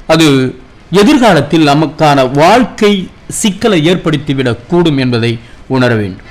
அது எதிர்காலத்தில் நமக்கான வாழ்க்கை சிக்கலை ஏற்படுத்திவிடக் கூடும் என்பதை உணர வேண்டும்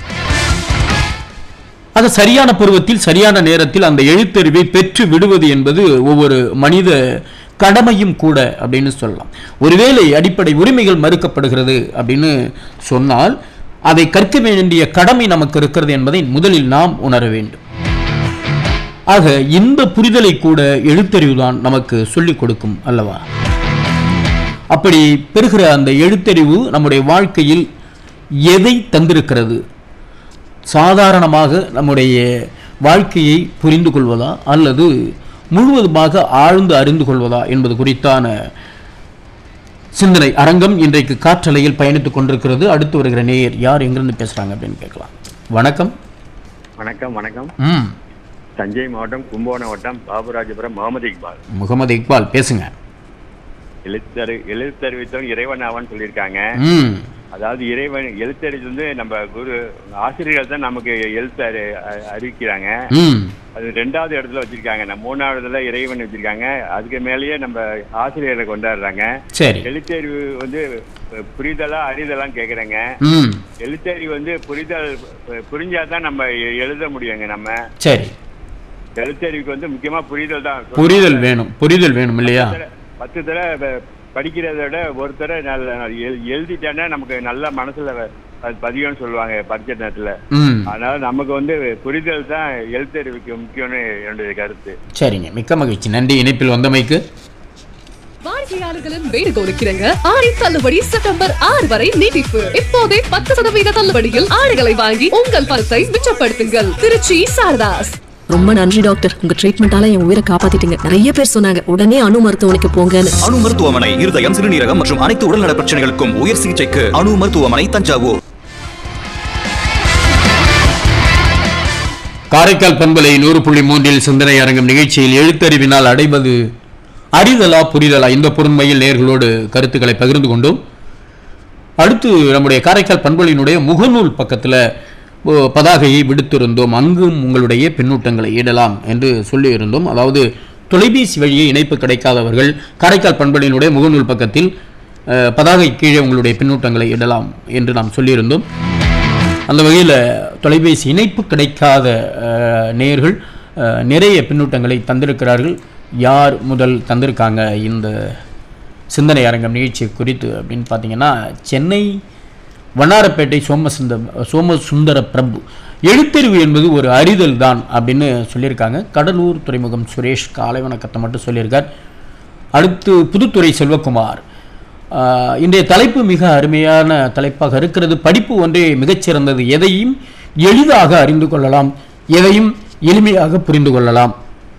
அது சரியான பருவத்தில் சரியான நேரத்தில் அந்த எழுத்தறிவை பெற்று விடுவது என்பது ஒவ்வொரு மனித கடமையும் கூட அப்படின்னு சொல்லலாம் ஒருவேளை அடிப்படை உரிமைகள் மறுக்கப்படுகிறது அப்படின்னு சொன்னால் அதை கற்க வேண்டிய கடமை நமக்கு இருக்கிறது என்பதை முதலில் நாம் உணர வேண்டும் ஆக இந்த புரிதலை கூட எழுத்தறிவுதான் நமக்கு சொல்லிக் கொடுக்கும் அல்லவா அப்படி பெறுகிற அந்த எழுத்தறிவு நம்முடைய வாழ்க்கையில் எதை தந்திருக்கிறது சாதாரணமாக நம்முடைய வாழ்க்கையை புரிந்து கொள்வதா அல்லது முழுவதுமாக ஆழ்ந்து அறிந்து கொள்வதா என்பது குறித்தான சிந்தனை அரங்கம் இன்றைக்கு காற்றலையில் பயணித்துக் கொண்டிருக்கிறது அடுத்து வருகிற நேயர் யார் எங்கிருந்து பேசுறாங்க அப்படின்னு கேட்கலாம் வணக்கம் வணக்கம் வணக்கம் ம் தஞ்சை மாவட்டம் கும்பகோணம் வட்டம் பாபுராஜபுரம் முகமது இக்பால் முகமது இக்பால் பேசுங்க எழுத்தறி எழுத்தறிவித்தவன் இறைவன் ஆவான்னு சொல்லியிருக்காங்க ம் அதாவது இறைவன் எழுத்தறிவு வந்து நம்ம குரு ஆசிரியர்கள் தான் நமக்கு எழுத்து அறி அ- அறிவிக்கிறாங்க ம் அது ரெண்டாவது இடத்துல வச்சிருக்காங்க நம்ம மூணாவதுல இறைவன் வச்சிருக்காங்க அதுக்கு மேலேயே நம்ம ஆசிரியரை கொண்டாடுறாங்க சரி எழுத்தறிவு வந்து அஹ், புரிதலா அறிதலான்னு கேக்குறாங்க ம் எழுத்தறிவு வந்து புரிதல் அஹ், புரிஞ்சாதான் நம்ம எ- எழுத முடியுங்க நம்ம சரி எழுத்தறிவுக்கு வந்து முக்கியமா புரிதல் தான் புரிதல் வேணும் புரிதல் வேணும் இல்லையா தடவை- பத்து தடவை படிக்கிறத விட ஒரு தடவை நல்ல எழு- எழுதிட்டேன்னா நமக்கு நல்ல மனசுல வ- அது பதியும்னு சொல்லுவாங்க பரிச்சை நேரத்துல ம் அதனால நமக்கு வந்து புரிதல் தான் எழுத்தறிவுக்கு முக்கியம்னு என்னுடைய கருத்து சரிங்க மிக்க மகிழ்ச்சி நன்றி இணைப்பில் வந்தமைக்கு வாடிக்கையாளர்களின் வேண்டுகோளுக்கிறங்க ஆடி தள்ளுபடி செப்டம்பர் ஆறு வரை நீட்டிப்பு இப்போதே பத்து சதவீத தள்ளுபடியில் ஆடைகளை வாங்கி உங்கள் பணத்தை மிச்சப்படுத்துங்கள் திருச்சி சாரதாஸ் ரொம்ப நன்றி டாக்டர் உங்க ட்ரீட்மெண்டால என் உயிரை காப்பாத்திட்டீங்க நிறைய பேர் சொன்னாங்க உடனே அணு மருத்துவமனைக்கு போங்கன்னு அணு மருத்துவமனை இருதயம் சிறுநீரகம் மற்றும் அனைத்து உடல்நல பிரச்சனைகளுக்கும் உயர் சிகிச்சைக்கு அணு மருத்துவமனை தஞ்சாவூர் காரைக்கால் பண்பலை நூறு புள்ளி மூன்றில் சிந்தனை அரங்கம் நிகழ்ச்சியில் எழுத்தறிவினால் அடைவது அறிதலா புரிதலா இந்த பொருண்மையில் நேர்களோடு கருத்துக்களை பகிர்ந்து கொண்டோம் அடுத்து நம்முடைய காரைக்கால் பண்பொழியினுடைய முகநூல் பக்கத்தில் பதாகையை விடுத்திருந்தோம் அங்கும் உங்களுடைய பின்னூட்டங்களை இடலாம் என்று சொல்லியிருந்தோம் அதாவது தொலைபேசி வழியே இணைப்பு கிடைக்காதவர்கள் காரைக்கால் பண்பொழியினுடைய முகநூல் பக்கத்தில் அஹ், பதாகை கீழே உங்களுடைய பின்னூட்டங்களை இடலாம் என்று நாம் சொல்லியிருந்தோம் அந்த வகையில் தொலைபேசி இணைப்பு கிடைக்காத அஹ், நேயர்கள் அஹ், நிறைய பின்னூட்டங்களை தந்திருக்கிறார்கள் யார் முதல் தந்திருக்காங்க இந்த சிந்தனை அரங்கம் நிகழ்ச்சி குறித்து அப்படின்னு பார்த்தீங்கன்னா சென்னை வண்ணாரப்பேட்டை சோமசுந்த சோமசுந்தர பிரபு எழுத்தறிவு என்பது ஒரு அறிதல் தான் அப்படின்னு சொல்லியிருக்காங்க கடலூர் துறைமுகம் சுரேஷ் காலை வணக்கத்தை மட்டும் சொல்லியிருக்கார் அடுத்து புதுத்துறை செல்வகுமார் ஆஹ், இன்றைய தலைப்பு மிக அருமையான தலைப்பாக இருக்கிறது படிப்பு ஒன்றே மிகச்சிறந்தது எதையும் எளிதாக அறிந்து கொள்ளலாம் எதையும் எளிமையாக புரிந்து கொள்ளலாம்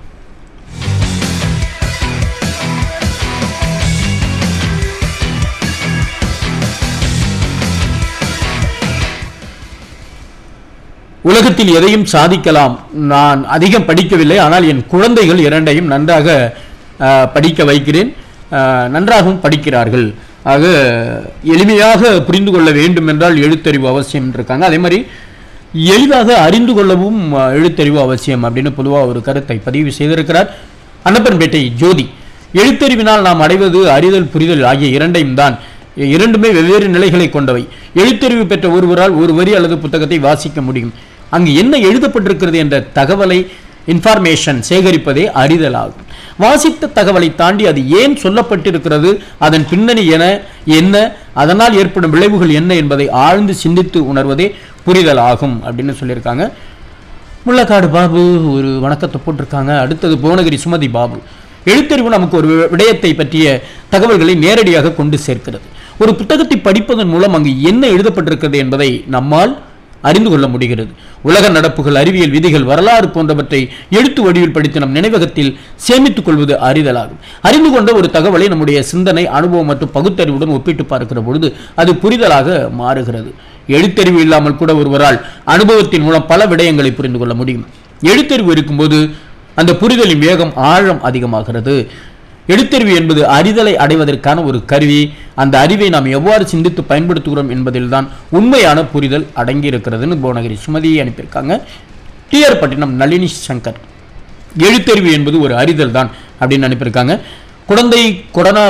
உலகத்தில் எதையும் சாதிக்கலாம் நான் அதிகம் படிக்கவில்லை ஆனால் என் குழந்தைகள் இரண்டையும் நன்றாக ஆஹ், படிக்க வைக்கிறேன் ஆஹ், நன்றாகவும் படிக்கிறார்கள் ஆக எளிமையாக புரிந்து கொள்ள வேண்டும் என்றால் எழுத்தறிவு அவசியம் இருக்காங்க அதே மாதிரி எளிதாக அறிந்து கொள்ளவும் ஆஹ், எழுத்தறிவு அவசியம் அப்படின்னு பொதுவாக ஒரு கருத்தை பதிவு செய்திருக்கிறார் அன்னப்பன்பேட்டை ஜோதி எழுத்தறிவினால் நாம் அடைவது அறிதல் புரிதல் ஆகிய இரண்டையும் தான் இரண்டுமே வெவ்வேறு நிலைகளை கொண்டவை எழுத்தறிவு பெற்ற ஒருவரால் ஒரு வரி அல்லது புத்தகத்தை வாசிக்க முடியும் அங்கு என்ன எழுதப்பட்டிருக்கிறது என்ற தகவலை இன்ஃபார்மேஷன் சேகரிப்பதே அறிதலாகும் வாசித்த தகவலை தாண்டி அது ஏன் சொல்லப்பட்டிருக்கிறது அதன் பின்னணி என என்ன அதனால் ஏற்படும் விளைவுகள் என்ன என்பதை ஆழ்ந்து சிந்தித்து உணர்வதே புரிதல் ஆகும் அப்படின்னு சொல்லியிருக்காங்க முள்ளக்காடு பாபு ஒரு வணக்கத்தை போட்டிருக்காங்க அடுத்தது புவனகிரி சுமதி பாபு எழுத்தறிவு நமக்கு ஒரு வி- விடயத்தை பற்றிய தகவல்களை நேரடியாக கொண்டு சேர்க்கிறது ஒரு புத்தகத்தை படிப்பதன் மூலம் அங்கு என்ன எழுதப்பட்டிருக்கிறது என்பதை நம்மால் அறிந்து கொள்ள முடிகிறது உலக நடப்புகள் அறிவியல் விதிகள் வரலாறு போன்றவற்றை எழுத்து வடிவில் படித்து நம் நினைவகத்தில் சேமித்துக் கொள்வது அறிதலாகும் அறிந்து கொண்ட ஒரு தகவலை நம்முடைய சிந்தனை அனுபவம் மற்றும் பகுத்தறிவுடன் ஒப்பிட்டு பார்க்கிற பொழுது அது புரிதலாக மாறுகிறது எழுத்தறிவு இல்லாமல் கூட ஒருவரால் அனுபவத்தின் மூலம் பல விடயங்களை புரிந்து கொள்ள முடியும் எழுத்தறிவு இருக்கும்போது அந்த புரிதலின் வேகம் ஆழம் அதிகமாகிறது எழுத்தறிவு என்பது அறிதலை அடைவதற்கான ஒரு கருவி அந்த அறிவை நாம் எவ்வாறு சிந்தித்து பயன்படுத்துகிறோம் என்பதில்தான் உண்மையான புரிதல் அடங்கி இருக்கிறதுன்னு புவனகிரி சுமதியை அனுப்பியிருக்காங்க டிஆர் பட்டினம் நளினி சங்கர் எழுத்தறிவு என்பது ஒரு அறிதல் தான் அப்படின்னு அனுப்பியிருக்காங்க குழந்தை கொரோனா